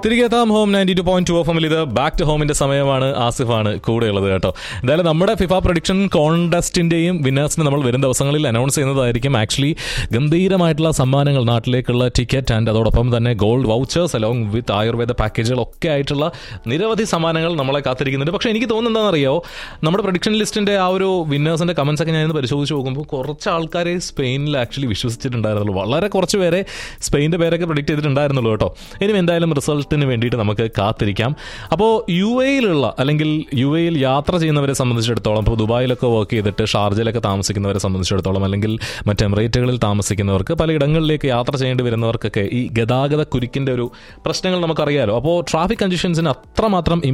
തിരികെ എത്താം home ninety two point two F എമ്മിൽ ഇത് ബാക്ക് ടു ഹോമിന്റെ സമയമാണ് ആസിഫാണ് കൂടെയുള്ളത് കേട്ടോ എന്തായാലും നമ്മുടെ ഫിഫ പ്രൊഡിക്ഷൻ കോൺടെസ്റ്റിന്റെയും വിന്നേഴ്സിനെ നമ്മൾ വരും ദിവസങ്ങളിൽ അനൗൺസ് ചെയ്യുന്നതായിരിക്കും ആക്ച്വലി ഗംഭീരമായിട്ടുള്ള സമ്മാനങ്ങൾ നാട്ടിലേക്കുള്ള ടിക്കറ്റ് ആൻഡ് അതോടൊപ്പം തന്നെ gold vouchers along with ayurveda പാക്കേജുകൾ ഒക്കെ ആയിട്ടുള്ള നിരവധി സമ്മാനങ്ങൾ നമ്മളെ കാത്തിരിക്കുന്നുണ്ട് പക്ഷേ എനിക്ക് തോന്നുന്നത് എന്താണെന്നറിയോ നമ്മുടെ പ്രൊഡിക്ഷൻ ലിസ്റ്റിന്റെ ആ ഒരു വിന്നേഴ്സിന്റെ കമന്റ്സ് ഒക്കെ ഞാൻ ഇന്ന് പരിശോധിച്ച് നോക്കുമ്പോൾ കുറച്ച് ആൾക്കാരെ സ്പെയിനിൽ ആക്ച്വലി വിശ്വസിച്ചിട്ടുണ്ടായിരുന്നുള്ളൂ വളരെ കുറച്ച് പേരെ സ്പെയിൻ്റെ പേരൊക്കെ പ്രൊഡിക്റ്റ് ചെയ്തിട്ടുണ്ടായിരുന്നുള്ളൂ കേട്ടോ ഇനി എന്തായാലും റിസൾട്ടിന് വേണ്ടിയിട്ട് നമുക്ക് കാത്തിരിക്കാം അപ്പോൾ യു എയിലുള്ള അല്ലെങ്കിൽ യു എയിൽ യാത്ര ചെയ്യുന്നവരെ സംബന്ധിച്ചിടത്തോളം ഇപ്പോൾ ദുബായിലൊക്കെ വർക്ക് ചെയ്തിട്ട് ഷാർജയിലൊക്കെ താമസിക്കുന്നവരെ സംബന്ധിച്ചിടത്തോളം അല്ലെങ്കിൽ മറ്റ് എമിറേറ്റുകളിൽ താമസിക്കുന്നവർക്ക് പലയിടങ്ങളിലേക്ക് യാത്ര ചെയ്യേണ്ടി വരുന്നവർക്കൊക്കെ ഈ ഗതാഗത കുരുക്കിൻ്റെ ഒരു പ്രശ്നങ്ങൾ നമുക്കറിയാലോ അപ്പോൾ ട്രാഫിക് കണ്ടീഷൻസിന് അത്രമാത്രം